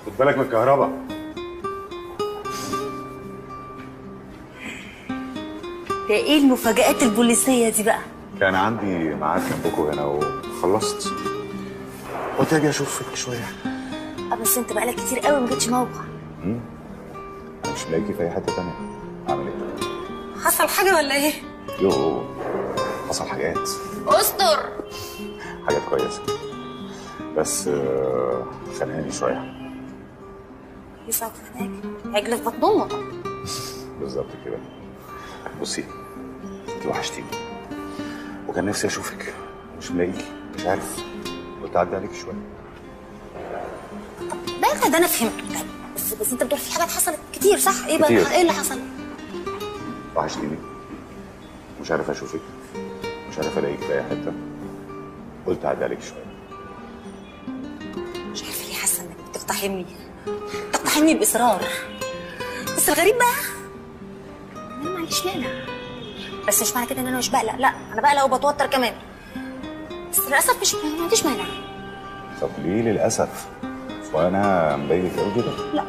خد بالك من الكهرباء ده ايه المفاجآت البوليسية دي بقى؟ كان عندي ميعاد جنبكم هنا وخلصت قلت اجي اشوفك شويه اه بس انت بقالك كتير قوي ما جيتش موقع انا مش لاقيكي في اي حته تانية اعمل ايه حصل حاجة ولا ايه؟ يو حصل حاجات استر حاجات كويسه بس آه، خانقاني شويه يسعد هناك عجلة بطن امك بالظبط كده بصي انت وحشتيني وكان نفسي اشوفك مش ملاقيكي مش عارف قلت اعدي عليك شويه ده ده انا فهمت بس بس انت بتقول في حاجات حصلت كتير صح؟ ايه بقى كتير. ايه اللي حصل؟ وحشتيني مش عارف اشوفك مش عارف الاقيك في اي حته قلت اعدي عليك شويه مش عارفة ليه حاسة انك بتقتحمني بتقتحمني باصرار بس الغريب بقى ان انا معليش مانع بس مش معنى كده ان انا مش بقلق لا انا بقلق وبتوتر كمان بس للاسف مش ما عنديش مانع طب ليه للاسف وانا مضايقك قوي كده لا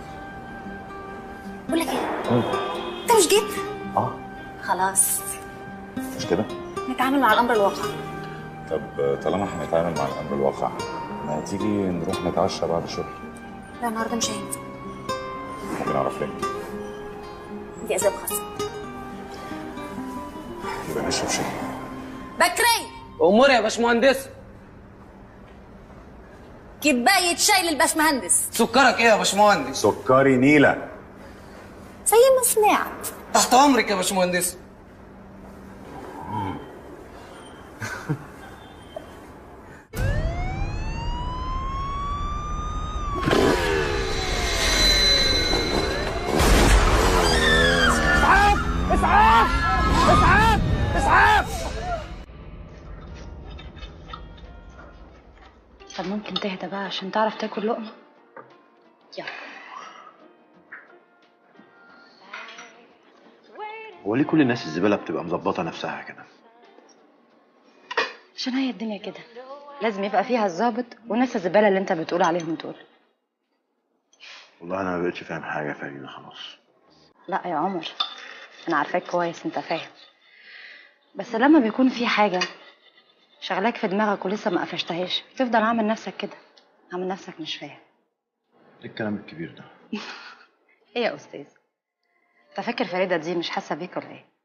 بقول لك ايه انت مش جيت اه خلاص مش كده نتعامل مع الامر الواقع طب طالما هنتعامل مع الامر الواقع ما تيجي نروح نتعشى بعد الشغل لا النهارده مش هينفع ممكن اعرف ليه دي اسباب خاصه يبقى نشرب شاي بكري امور يا باشمهندس كوبايه شاي للباشمهندس سكرك ايه يا باشمهندس سكري نيله زي ما سمعت تحت امرك يا باشمهندس طب ممكن تهدى بقى عشان تعرف تاكل لقمة يلا هو ليه كل الناس الزباله بتبقى مظبطه نفسها كده عشان هي الدنيا كده لازم يبقى فيها الظابط وناس الزبالة اللي انت بتقول عليهم دول والله انا ما بقتش فاهم حاجه يا فريده خلاص لا يا عمر انا عارفاك كويس انت فاهم بس لما بيكون في حاجة شغلاك في دماغك ولسه ما قفشتهاش تفضل عامل نفسك كده عامل نفسك مش فاهم ايه الكلام الكبير ده ايه يا استاذ انت فاكر فريدة دي مش حاسة بيك ولا ايه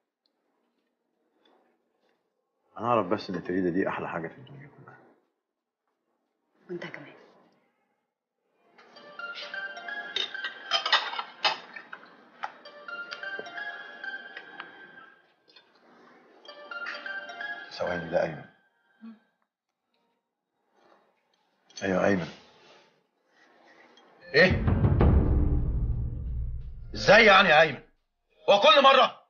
انا اعرف بس ان فريده دي احلى حاجه في الدنيا كلها وانت كمان ثواني ده ايمن ايوه ايمن ايه ازاي يعني يا ايمن هو كل مره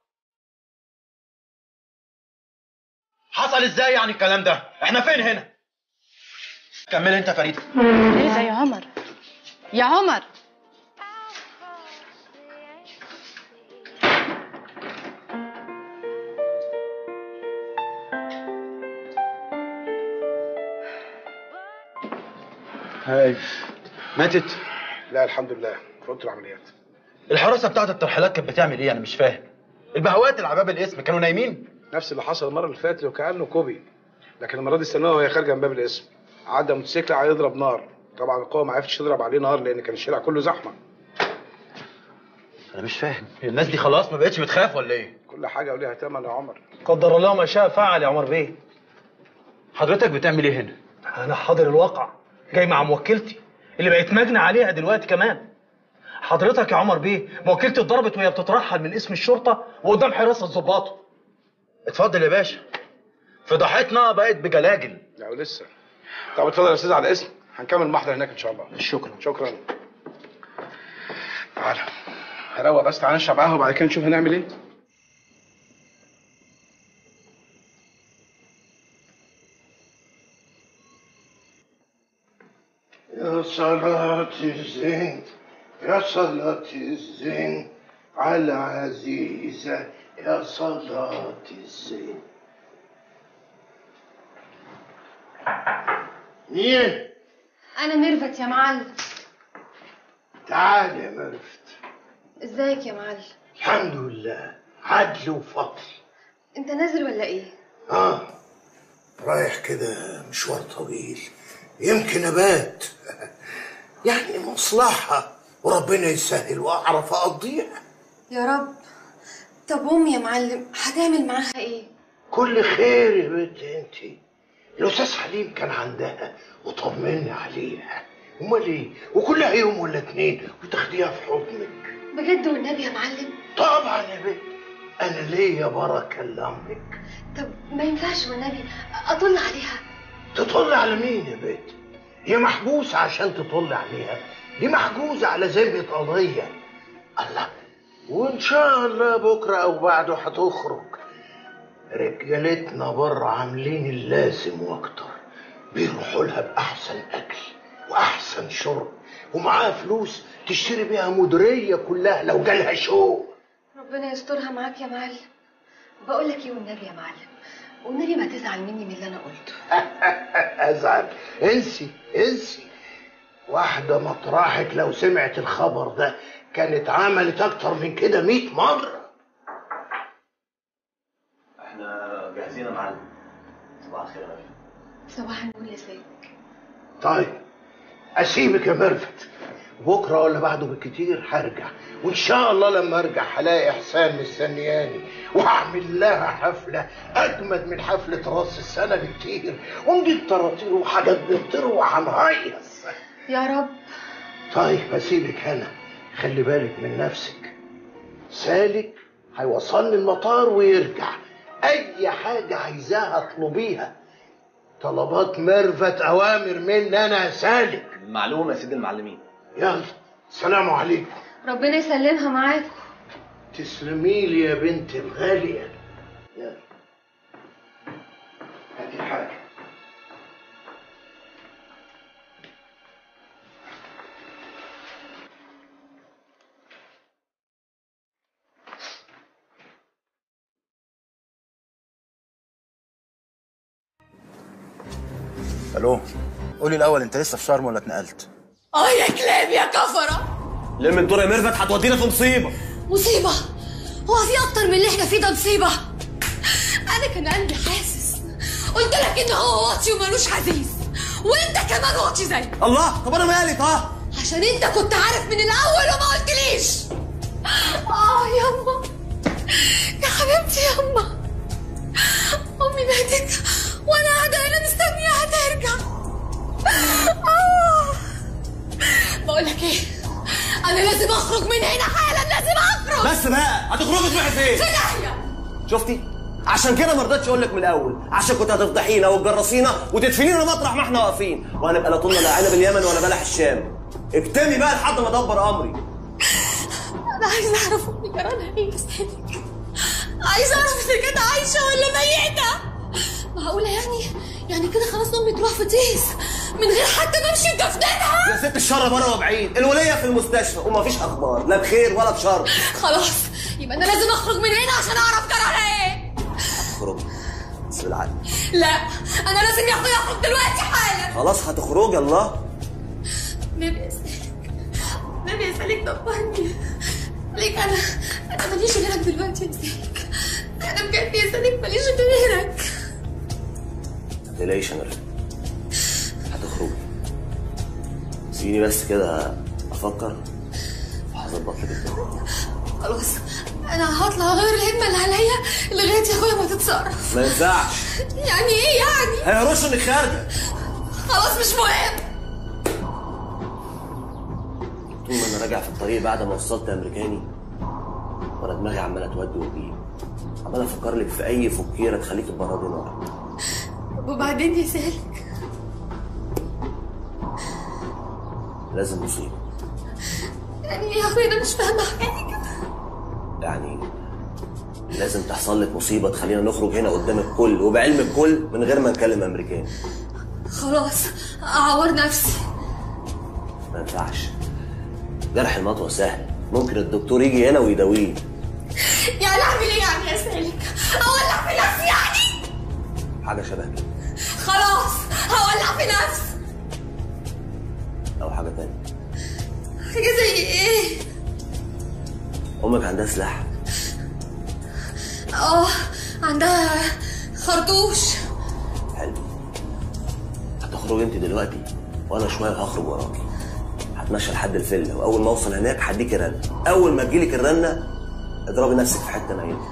حصل ازاي يعني الكلام ده احنا فين هنا كمل انت فريده ايه ده يا عمر يا عمر هاي ماتت لا الحمد لله في اوضه العمليات الحراسه بتاعت الترحيلات كانت بتعمل ايه انا مش فاهم البهوات اللي على باب الاسم كانوا نايمين نفس اللي حصل المره اللي فاتت وكانه كوبي لكن المره دي استنوها وهي خارجه من باب الاسم عدى موتوسيكل عليه يضرب نار طبعا القوه ما عرفتش تضرب عليه نار لان كان الشارع كله زحمه انا مش فاهم الناس دي خلاص ما بقتش بتخاف ولا ايه كل حاجه وليها ثمن يا عمر قدر الله ما شاء فعل يا عمر بيه حضرتك بتعمل ايه هنا انا حاضر الواقع جاي مع موكلتي اللي بقيت مجني عليها دلوقتي كمان حضرتك يا عمر بيه موكلتي اتضربت وهي بتترحل من اسم الشرطه وقدام حراسه الظباط اتفضل يا باشا فضحتنا بقت بجلاجل لا ولسه طب اتفضل يا استاذ على الاسم هنكمل المحضر هناك ان شاء الله شكرا شكرا تعالى هروق بس تعالى نشرب قهوه وبعد كده نشوف هنعمل ايه يا صلاة الزين يا صلاة الزين على عزيزة يا صلاة الزين مين؟ أنا ميرفت يا معلم تعال يا مرفت ازيك يا معلم الحمد لله عدل وفضل انت نازل ولا ايه اه رايح كده مشوار طويل يمكن ابات يعني مصلحة وربنا يسهل واعرف اقضيها يا رب طب امي يا معلم هتعمل معاها ايه كل خير يا بنت انت الاستاذ حليم كان عندها وطمني عليها امال ايه وكلها يوم ولا اتنين وتاخديها في حضنك بجد والنبي يا معلم طبعا يا بنت انا ليا بركه لامك طب ما ينفعش والنبي اطل عليها تطل على مين يا بنت هي محبوسه عشان تطل عليها دي محجوزه على ذمه قضيه الله وان شاء الله بكره او بعده هتخرج رجالتنا بره عاملين اللازم واكتر بيروحوا لها باحسن اكل واحسن شرب ومعاها فلوس تشتري بيها مديريه كلها لو جالها شوق ربنا يسترها معاك يا معلم بقول لك ايه والنبي يا معلم والنبي ما تزعل مني من اللي انا قلته ازعل انسي انسي واحده مطرحك لو سمعت الخبر ده كانت عملت اكتر من كده مئة مره احنا جاهزين يا معلم صباح الخير يا باشا صباح النور يا سيد طيب اسيبك يا مرفت بكره ولا بعده بالكتير هرجع وان شاء الله لما ارجع هلاقي احسان مستنياني وهعمل لها حفله اجمد من حفله راس السنه بكتير ونجيب طراطير وحاجات بتطير وهنهيص يا رب طيب اسيبك هنا خلي بالك من نفسك سالك هيوصلني المطار ويرجع اي حاجه عايزاها اطلبيها طلبات مرفت اوامر مني انا يا سالك معلومه يا سيد المعلمين يلا سلام عليكم ربنا يسلمها معاكم تسلمي لي يا بنت الغالية يلا هاتي حاجة الو قولي الاول انت لسه في شرم ولا اتنقلت اه يا كلاب يا كفره لم الدور يا ميرفت هتودينا في مصيبه مصيبه هو في اكتر من اللي احنا فيه ده مصيبه انا كان قلبي حاسس قلت لك ان هو واطي ومالوش عزيز وانت كمان واطي زيه الله طب انا مالي طه عشان انت كنت عارف من الاول وما قلتليش اه ياما يا حبيبتي ياما امي ماتت وانا قاعده هنا مستنياها ترجع آه. بقول لك ايه انا لازم اخرج من هنا حالا لازم اخرج بس بقى هتخرجي تروحي فين في داهيه شفتي عشان كده ما رضيتش اقول لك من الاول عشان كنت هتفضحينا وتجرسينا وتدفنينا مطرح ما احنا واقفين وهنبقى لا طولنا لا عنب اليمن ولا بلح الشام اكتمي بقى لحد ما ادبر امري انا عايزه اعرف امي جرالها ايه يا سيدي عايزه اعرف اذا كانت عايشه ولا ميته معقوله يعني يعني كده خلاص امي تروح في تيس من غير حتى ما امشي دفنتها يا ست الشر بره وبعيد الوليه في المستشفى ومفيش اخبار لا بخير ولا بشر خلاص يبقى انا لازم اخرج من هنا عشان اعرف جرالها ايه اخرجي بس بالعقل لا انا لازم يا اخويا اخرج دلوقتي حالا خلاص هتخرجي الله نبي يا سالك نبي يا سالك دبرني ليك انا انا ماليش غيرك دلوقتي يا سالك انا بجد يا سالك ماليش غيرك ما تقلقيش يا مريم هتخرجي سيبيني بس كده افكر وهظبط لك الدنيا خلاص انا هطلع اغير الهدمه اللي عليا لغايه يا اخويا ما تتصرف ما ينفعش يعني ايه يعني هيرش انك خارجه خلاص مش مهم طول ما انا راجع في الطريق بعد ما وصلت امريكاني وانا دماغي عماله تودي وتجيب عمال افكر لك في اي فكيره تخليك تبردي نار طب وبعدين يا سالك لازم مصيبه يعني ايه يا اخويا انا مش فاهمه حاجه كده يعني لازم تحصل لك مصيبه تخلينا نخرج هنا قدام الكل وبعلم الكل من غير ما نكلم امريكاني خلاص اعور نفسي ما ينفعش جرح المطوه سهل ممكن الدكتور يجي هنا ويداويه يعني اعمل ايه يعني يا سالك اولع في نفسي يعني حاجه شبه كده خلاص هولع في نفسي او حاجه تانية حاجة زي ايه؟ امك عندها سلاح اه عندها خرطوش حلو هتخرج انت دلوقتي وانا شويه هخرج وراكي هتمشى لحد الفيلا واول ما اوصل هناك هديكي رنه اول ما تجيلك الرنه اضربي نفسك في حته ميته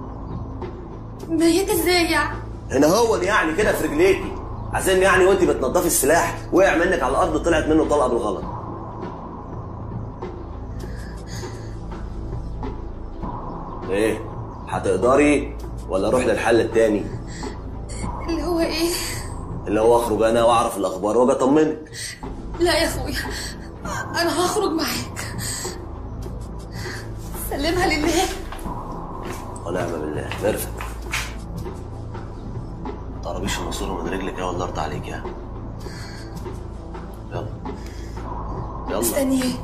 ميتة ازاي يعني؟ هنا هو يعني كده في رجليكي عشان يعني وانت بتنضفي السلاح وقع منك على الارض طلعت منه طلقه بالغلط ايه هتقدري ولا اروح للحل التاني اللي هو ايه؟ اللي هو اخرج انا واعرف الاخبار واجي اطمنك لا يا اخويا انا هخرج معاك سلمها لله ونعم بالله بيرفكت تقربيش الماسوره من رجلك يا والله ارضى عليك يا يلا يلا مستنياك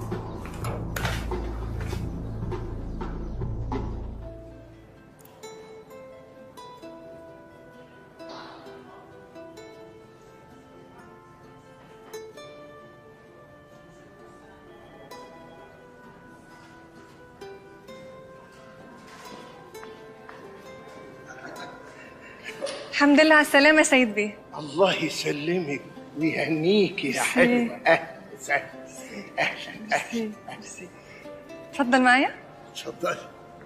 الحمد لله على السلامة يا سيد بيه الله يسلمك ويهنيك يا حلوة أهلا وسهلا أهلا أهلا أهلا اتفضل معايا اتفضلي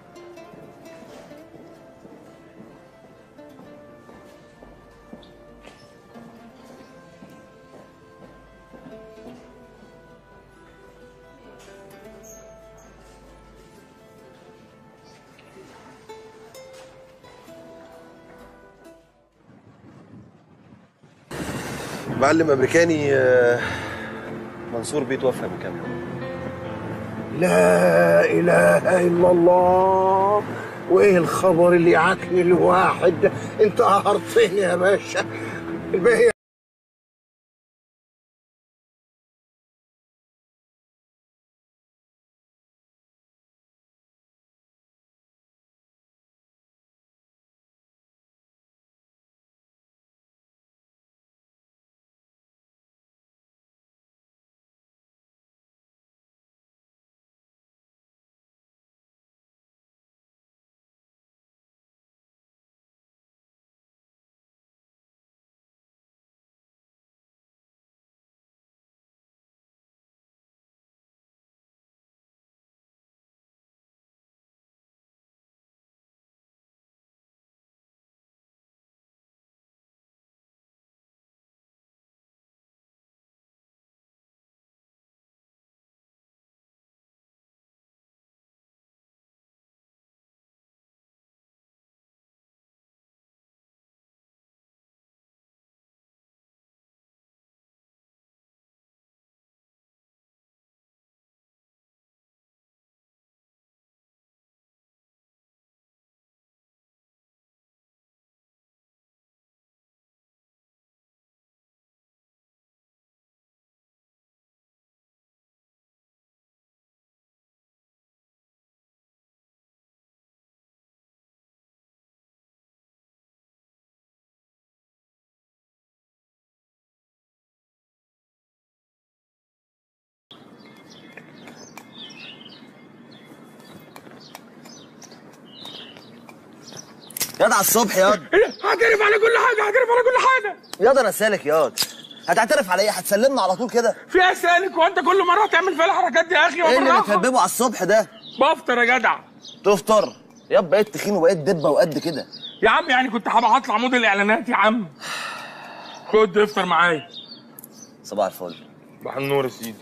معلم امريكاني آه، منصور بيه توفى من كام يوم لا إله إلا الله وإيه الخبر اللي يعكني الواحد ده أنت قهرتني يا باشا الباقي ياض على الصبح ياض هعترف على كل حاجه هعترف على كل حاجه ياض انا سالك ياض هتعترف على ايه هتسلمنا على طول كده في اسالك وانت كل مره تعمل فيها الحركات دي يا اخي ايه اللي وبالراحه بتهببه على الصبح ده بفطر يا جدع تفطر ياض بقيت تخين وبقيت دبه وقد كده يا عم يعني كنت هبقى هطلع موديل اعلانات يا عم خد افطر معايا صباح الفل صباح النور يا سيدي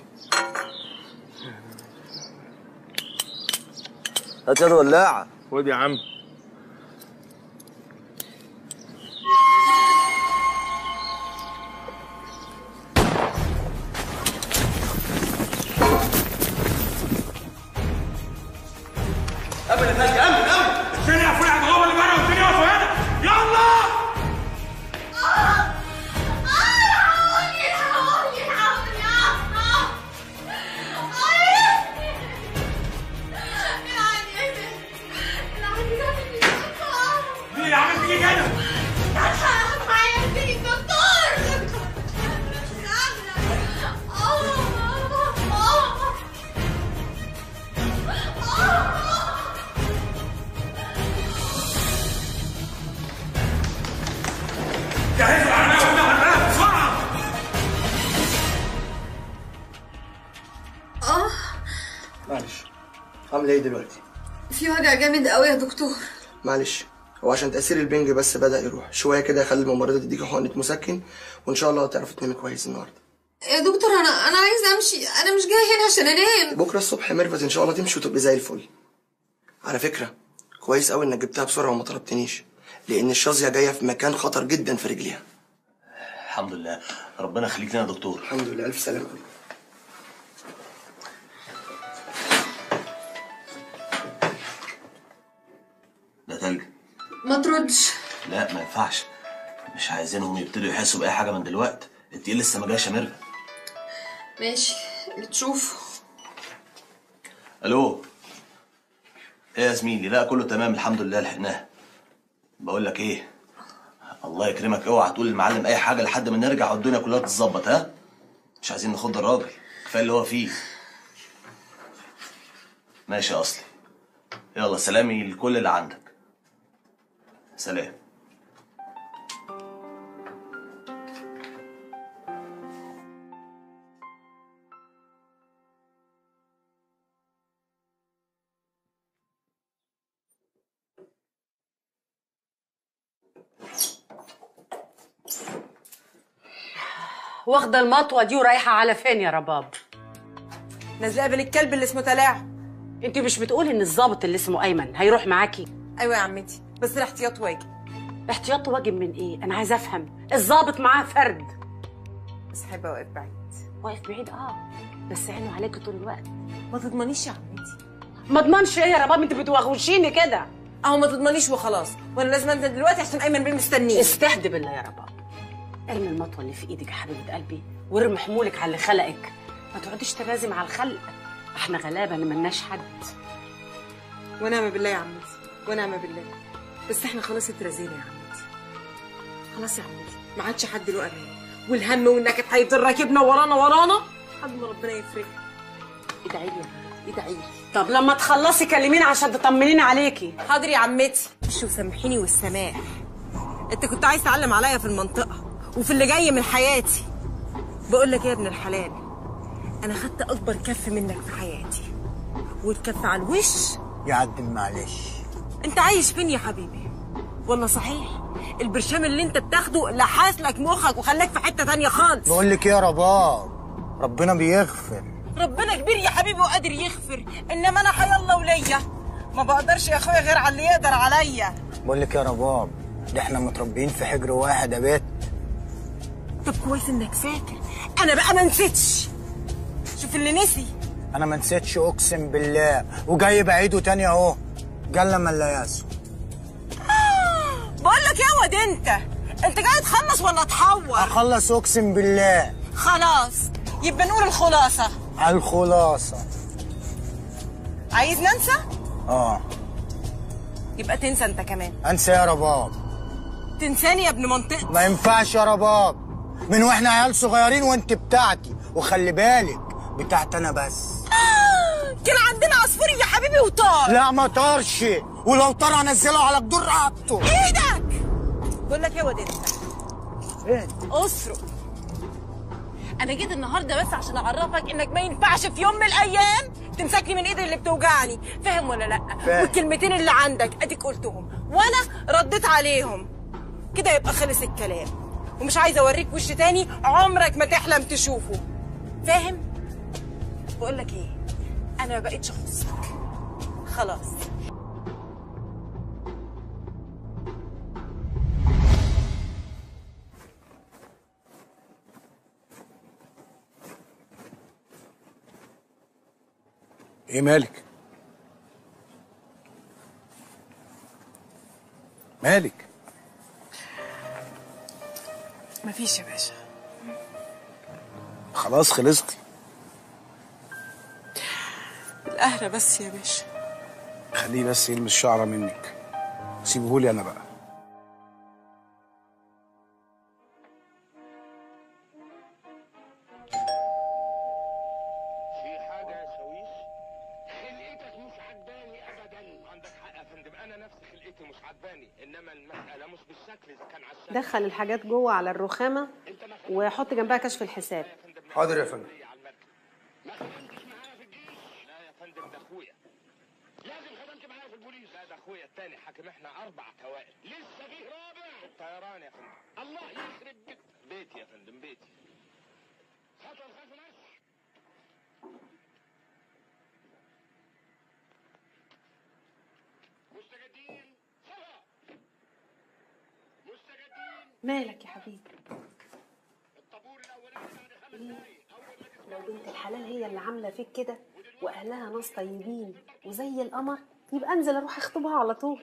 هات ياض ولاعه خد يا عم قبل الناس امن امن الدنيا يا اخويا هتغوى اللي بره والدنيا واقفه هنا يلا ليه عملت ايه كده؟ معلش عامله ايه دلوقتي في وجع جامد قوي يا دكتور معلش هو عشان تاثير البنج بس بدا يروح شويه كده يخلي الممرضه تديكي حقنه مسكن وان شاء الله هتعرفي تنامي كويس النهارده يا دكتور انا انا عايزه امشي انا مش جايه هنا عشان انام بكره الصبح ميرفت ان شاء الله تمشي وتبقي زي الفل على فكره كويس قوي انك جبتها بسرعه وما طلبتنيش لان الشظيه جايه في مكان خطر جدا في رجليها الحمد لله ربنا يخليك لنا يا دكتور الحمد لله الف سلامه ده تلج ما تردش لا ما ينفعش مش عايزينهم يبتدوا يحسوا باي حاجه من دلوقتي انت ايه لسه ما جاش يا ميرفت ماشي اللي تشوفه الو ايه يا زميلي لا كله تمام الحمد لله لحقناه بقول لك ايه الله يكرمك اوعى تقول للمعلم اي حاجه لحد ما نرجع والدنيا كلها تتظبط ها مش عايزين نخض الراجل كفايه اللي هو فيه ماشي يا اصلي يلا سلامي لكل اللي عندك سلام واخده المطوه دي ورايحه على فين يا رباب نازله قبل الكلب اللي اسمه تلاعب انت مش بتقولي ان الظابط اللي اسمه ايمن هيروح معاكي ايوه يا عمتي بس الاحتياط واجب احتياط واجب من ايه انا عايزه افهم الظابط معاه فرد بس هيبقى واقف بعيد واقف بعيد اه بس عينه عليكي طول الوقت ما تضمنيش يا عمتي ما اضمنش ايه يا رباب انت بتوغوشيني كده اهو ما تضمنيش وخلاص وانا لازم انزل دلوقتي عشان ايمن بيه مستنيه استهدي بالله يا رباب ارمي المطوه اللي في ايدك يا حبيبه قلبي وارمي حمولك على اللي خلقك ما تقعديش ترازم على الخلق احنا غلابه اللي ملناش حد ونعم بالله يا عمتي ونعم بالله بس احنا خلاص اترزينا يا عمتي خلاص يا عمتي ما عادش حد له امان والهم والنكد هيفضل راكبنا ورانا ورانا لحد ما ربنا يفرجها ادعي لي يا حبيبتي ادعي لي طب لما تخلصي كلميني عشان تطمنيني عليكي حاضر يا عمتي شو سامحيني والسماح انت كنت عايز تعلم عليا في المنطقه وفي اللي جاي من حياتي بقول لك إيه يا ابن الحلال انا خدت اكبر كف منك في حياتي والكف على الوش يعدل معلش انت عايش فين يا حبيبي والله صحيح البرشام اللي انت بتاخده لحاس لك مخك وخلاك في حته تانية خالص بقول لك ايه يا رباب ربنا بيغفر ربنا كبير يا حبيبي وقادر يغفر انما انا حي الله وليا ما بقدرش يا اخويا غير على اللي يقدر عليا بقول لك يا رباب ده احنا متربيين في حجر واحد يا بت طب كويس انك فاكر انا بقى ما نسيتش شوف اللي نسي انا ما نسيتش اقسم بالله وجاي بعيده تاني اهو جل من لا ياسو بقول لك يا واد انت انت جاي تخلص ولا تحور اخلص اقسم بالله خلاص يبقى نقول الخلاصه على الخلاصه عايز ننسى اه يبقى تنسى انت كمان انسى يا رباب تنساني يا ابن منطقتي ما ينفعش يا رباب من واحنا عيال صغيرين وانت بتاعتي وخلي بالك بتاعتي انا بس كان عندنا عصفور يا حبيبي وطار لا ما طارش ولو طار هنزله على جدور رقبته ايدك بقول لك يا واد انت ايه اسرق انا جيت النهارده بس عشان اعرفك انك ما ينفعش في يوم من الايام تمسكني من ايدي اللي بتوجعني فاهم ولا لا فاهم. والكلمتين اللي عندك اديك قلتهم وانا رديت عليهم كده يبقى خلص الكلام ومش عايزه اوريك وش تاني عمرك ما تحلم تشوفه فاهم بقول لك ايه انا ما بقتش اخصك خلاص ايه مالك مالك مفيش يا باشا خلاص خلصتي القهرة بس يا باشا خليه بس يلمس شعره منك سيبهولي انا بقى في حاجة يا شاويش خلقتك مش عجباني ابدا عندك حق يا فندم انا نفس خلقتي مش عجباني انما المسألة مش بالشكل اذا كان على الشكل دخل الحاجات جوه على الرخامه وحط جنبها كشف الحساب حاضر يا فندم البوليس لا ده اخويا التاني حاكم احنا اربع توائم لسه فيه رابع الطيران يا فندم الله يخرب بيت بيتي يا فندم بيتي خطوه خلف مصر مستجدين صفا مستجدين مالك يا حبيبي الطابور الاولاني بعد خمس دقايق لو بنت الحلال هي اللي عامله فيك كده واهلها ناس طيبين وزي القمر يبقى انزل اروح اخطبها على طول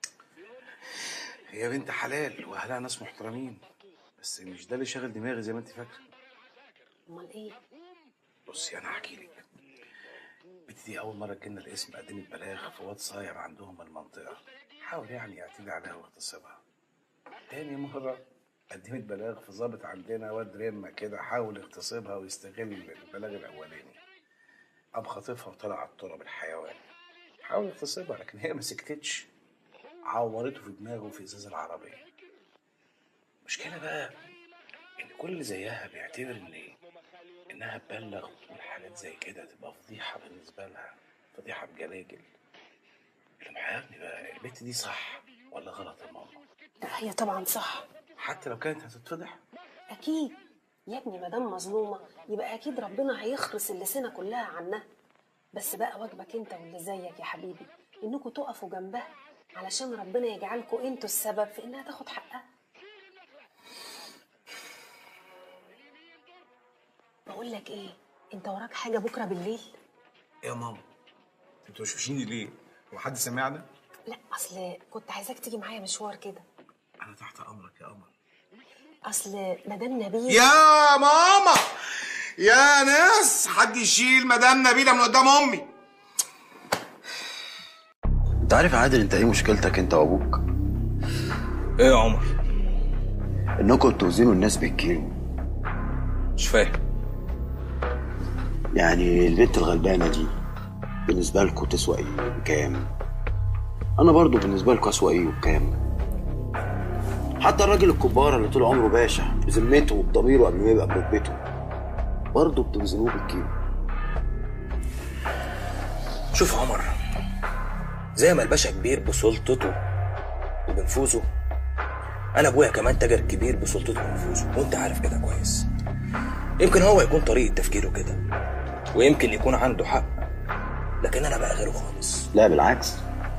هي بنت حلال واهلها ناس محترمين بس مش ده اللي شاغل دماغي زي ما انت فاكره امال ايه بصي انا هحكي لك بنتي دي اول مره جينا الاسم قدمت بلاغ في واد صايع عندهم المنطقه حاول يعني يعتدي عليها واغتصبها تاني مره قدمت بلاغ في ظابط عندنا واد رمه كده حاول يغتصبها ويستغل البلاغ الاولاني قام خاطفها وطلع على التراب الحيوان حاول يغتصبها لكن هي ما سكتتش عورته في دماغه في ازاز العربيه المشكله بقى ان كل اللي زيها بيعتبر ان ايه انها تبلغ وتقول حاجات زي كده تبقى فضيحه بالنسبه لها فضيحه بجلاجل اللي محيرني بقى البت دي صح ولا غلط يا ماما لا هي طبعا صح حتى لو كانت هتتفضح اكيد يا ابني ما دام مظلومه يبقى اكيد ربنا هيخرس اللسانه كلها عنها بس بقى واجبك انت واللي زيك يا حبيبي انكم تقفوا جنبها علشان ربنا يجعلكم انتوا السبب في انها تاخد حقها بقول لك ايه انت وراك حاجه بكره بالليل يا ماما انت بتوشوشيني ليه؟ هو حد سمعنا؟ لا اصل كنت عايزاك تيجي معايا مشوار كده انا تحت امرك يا قمر اصل مدام نبيل يا ماما يا ناس حد يشيل مدام نبيله من قدام امي انت عارف يا عادل انت ايه مشكلتك انت وابوك؟ ايه يا عمر؟ انكم توزنوا الناس بالكيلو مش فاهم يعني البنت الغلبانه دي بالنسبه لكم تسوى ايه بكام؟ انا برضو بالنسبه لكم اسوى ايه وبكام؟ حتى الراجل الكبار اللي طول عمره باشا بذمته وبضميره قبل ما يبقى بركبته برضه بتوزنوه بالكيلو شوف عمر زي ما الباشا كبير بسلطته وبنفوذه انا ابويا كمان تاجر كبير بسلطته وبنفوذه وانت عارف كده كويس يمكن هو يكون طريقه تفكيره كده ويمكن يكون عنده حق لكن انا بقى غيره خالص لا بالعكس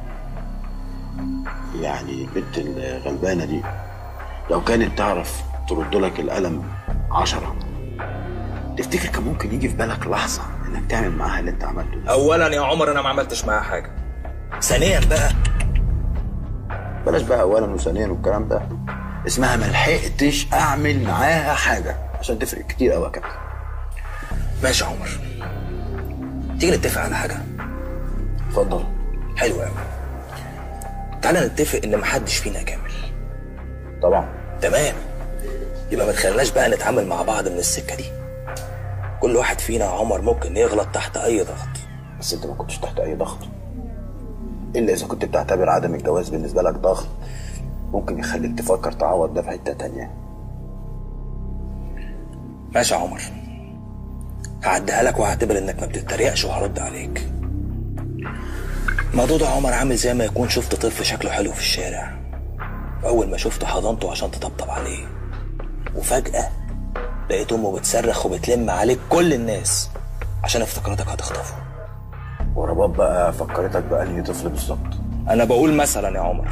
يعني البنت الغلبانه دي لو كانت تعرف ترد لك القلم عشرة تفتكر كان ممكن يجي في بالك لحظة انك تعمل معاها اللي انت عملته ده اولا يا عمر انا ما عملتش معاها حاجه ثانيا بقى بلاش بقى اولا وثانيا والكلام ده اسمها ما لحقتش اعمل معاها حاجة عشان تفرق كتير قوي يا كابتن ماشي يا عمر تيجي نتفق على حاجه اتفضل حلو قوي تعالى نتفق ان محدش فينا كامل طبعا تمام يبقى ما تخليناش بقى نتعامل مع بعض من السكه دي كل واحد فينا يا عمر ممكن يغلط تحت اي ضغط بس انت ما كنتش تحت اي ضغط الا اذا كنت بتعتبر عدم الجواز بالنسبة لك ضغط ممكن يخليك تفكر تعوض ده في حتة تانية ماشي يا عمر هعديها لك وهعتبر انك ما بتتريقش وهرد عليك الموضوع ده يا عمر عامل زي ما يكون شفت طفل شكله حلو في الشارع واول ما شفته حضنته عشان تطبطب عليه وفجأة لقيت امه بتصرخ وبتلم عليك كل الناس عشان افتكرتك هتخطفه ورباب بقى فكرتك بأنهي طفل بالظبط انا بقول مثلا يا عمر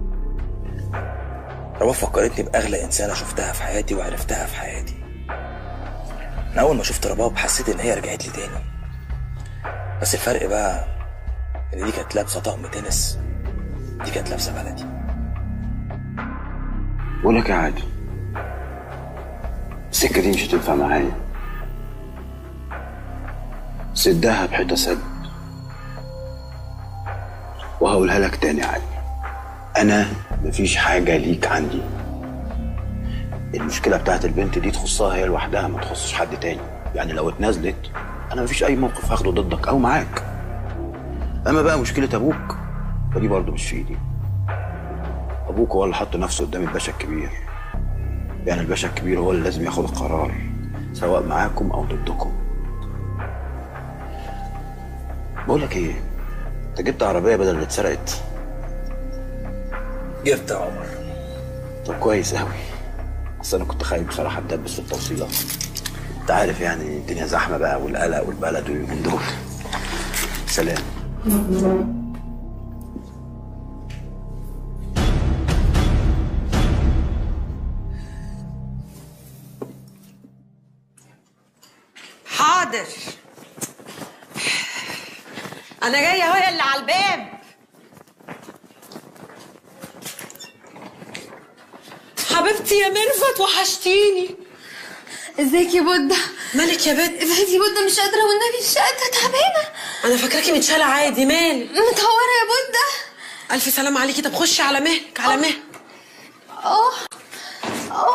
رباب فكرتني باغلى انسانه شفتها في حياتي وعرفتها في حياتي انا اول ما شفت رباب حسيت ان هي رجعت لي تاني بس الفرق بقى ان دي كانت لابسه طقم تنس دي كانت لابسه بلدي بقول لك يا عادل السكة دي مش هتنفع معايا سدها بحيطة سد وهقولها لك تاني يا عادل أنا مفيش حاجة ليك عندي المشكلة بتاعت البنت دي تخصها هي لوحدها ما تخصش حد تاني يعني لو اتنازلت أنا مفيش أي موقف هاخده ضدك أو معاك أما بقى مشكلة أبوك فدي برضه مش في إيدي أبوك هو اللي حط نفسه قدام الباشا الكبير يعني الباشا الكبير هو اللي لازم ياخد القرار سواء معاكم أو ضدكم بقول لك إيه انت جبت عربيه بدل اللي اتسرقت جبت يا عمر طب كويس قوي بس انا كنت خايف بصراحه اتدبس في التوصيله انت عارف يعني الدنيا زحمه بقى والقلق والبلد واليومين دول سلام حاضر انا جايه اهو اللي على الباب حبيبتي يا ميرفت وحشتيني ازيك يا بودة مالك يا بنت ابعدي يا بودة مش قادرة والنبي مش قادرة تعبانة انا فاكراكي متشاله عادي مالك متهورة يا بودة الف سلام عليكي طب خشي على مهلك على مهلك اه اه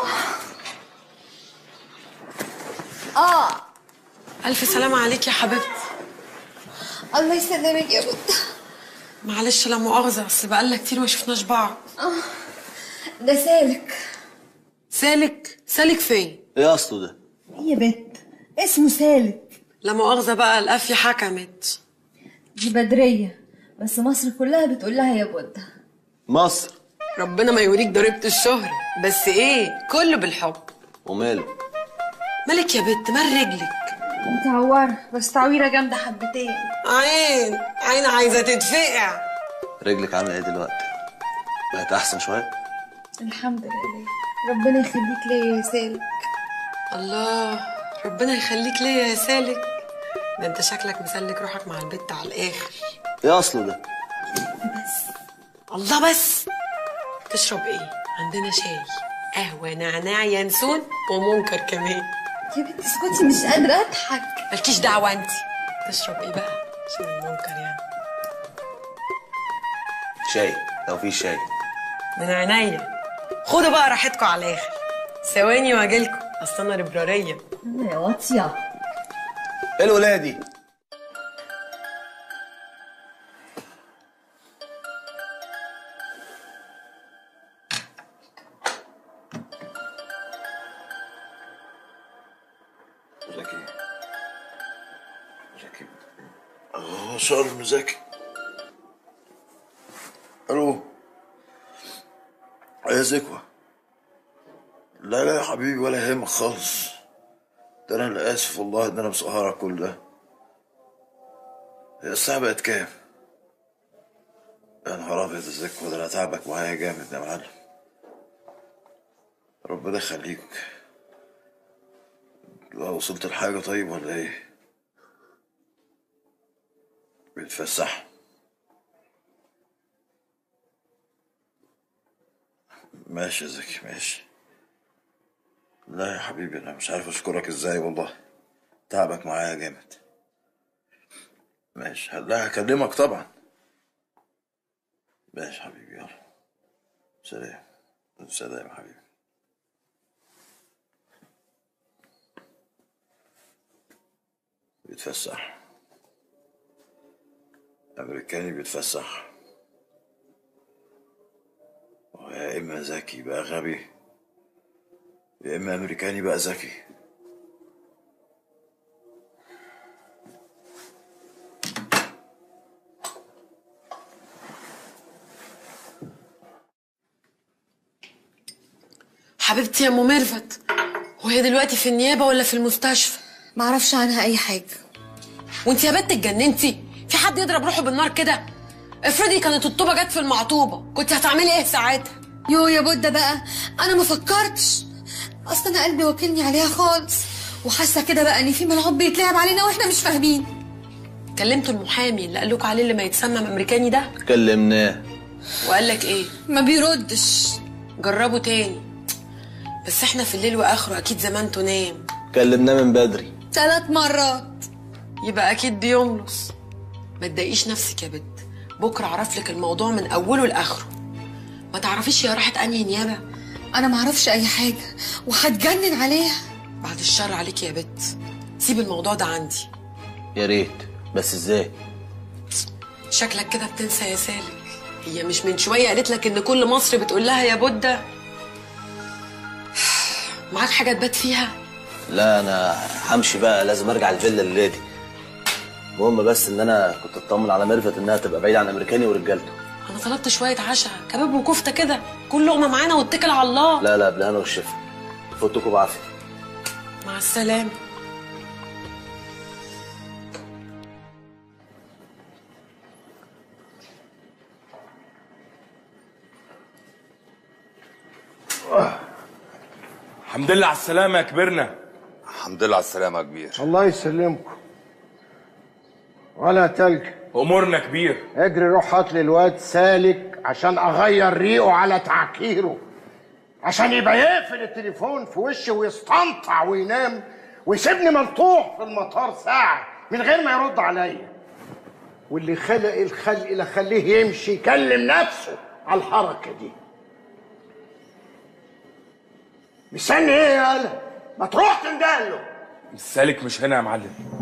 اه الف سلام عليكي يا حبيبتي الله يسلمك يا بودة معلش لا مؤاخذه بس بقالنا كتير ما شفناش بعض اه ده سالك سالك سالك فين ايه اصله ده يا بنت اسمه سالك لا مؤاخذه بقى القافيه حكمت دي بدرية بس مصر كلها بتقول لها يا بودة مصر ربنا ما يوريك ضريبه الشهر بس ايه كله بالحب وماله مالك يا بت مال رجلك متعورة بس تعويرة جامدة حبتين عين عين عايزه تتفقع رجلك عامله ايه دلوقتي بقت احسن شويه الحمد لله ربنا يخليك ليا يا سالك الله ربنا يخليك ليا يا سالك ده انت شكلك مسلك روحك مع البت على الاخر ايه اصله ده الله بس تشرب ايه عندنا شاي قهوه نعناع ينسون ومنكر كمان يا بنت اسكتي مش قادرة اضحك مالكيش دعوه انت تشرب ايه بقى عشان المنكر يعني شاي لو في شاي من عينيا خدوا بقى راحتكم على الاخر ثواني واجيلكم اصل انا ربراريه يا واطية ايه الولايه دي زكي زكي اه شرم زكي الو يا زكوة لا لا يا حبيبي ولا يهمك خالص ده انا اللي اسف والله ان انا مسهرك كل ده هي الساعة بقت كام؟ يا نهار ابيض يا زكوة ده انا تعبك معايا جامد يا معلم ربنا يخليك لا وصلت لحاجة طيب ولا ايه؟ بتفسح ماشي يا زكي ماشي لا يا حبيبي انا مش عارف اشكرك ازاي والله تعبك معايا جامد ماشي لا هكلمك طبعا ماشي حبيبي يلا سلام سلام يا حبيبي بيتفسح أمريكاني بيتفسح يا إما ذكي بقى غبي يا إما أمريكاني بقى ذكي حبيبتي يا ام ميرفت وهي دلوقتي في النيابه ولا في المستشفى معرفش عنها اي حاجة وانت يا بنت اتجننتي في حد يضرب روحه بالنار كده افرضي كانت الطوبه جت في المعطوبه كنت هتعملي ايه ساعتها يو يا بودة بقى انا ما فكرتش اصل انا قلبي واكلني عليها خالص وحاسه كده بقى ان في ملعوب بيتلعب علينا واحنا مش فاهمين كلمتوا المحامي اللي قال لكم عليه اللي ما يتسمم امريكاني ده كلمناه وقال لك ايه ما بيردش جربوا تاني بس احنا في الليل واخره اكيد زمانته نام كلمناه من بدري ثلاث مرات يبقى اكيد بيملص ما تضايقيش نفسك يا بت بكره اعرف لك الموضوع من اوله لاخره ما تعرفيش هي راحت انهي نيابه انا ما اعرفش اي حاجه وهتجنن عليها بعد الشر عليك يا بت سيب الموضوع ده عندي يا ريت بس ازاي شكلك كده بتنسى يا سالك هي مش من شويه قالت لك ان كل مصر بتقول لها يا بودة معاك حاجه تبات فيها لا انا همشي بقى لازم ارجع الفيلا الليلة دي المهم بس ان انا كنت اطمن على ميرفت انها تبقى بعيده عن امريكاني ورجالته انا طلبت شويه عشاء كباب وكفته كده كل لقمه معانا واتكل على الله لا لا بالهنا والشفا فوتكم بعافيه مع السلامه الحمد لله على السلامة يا كبرنا الحمد لله على السلامة يا كبير الله يسلمكم ولا تلج أمورنا كبير اجري روح هات لي الواد سالك عشان اغير ريقه على تعكيره عشان يبقى يقفل التليفون في وشي ويستنطع وينام ويسيبني ملطوح في المطار ساعة من غير ما يرد عليا واللي خلق الخلق لا خليه يمشي يكلم نفسه على الحركة دي مستني ايه يا قلق ما تروح تندهله السالك مش هنا يا معلم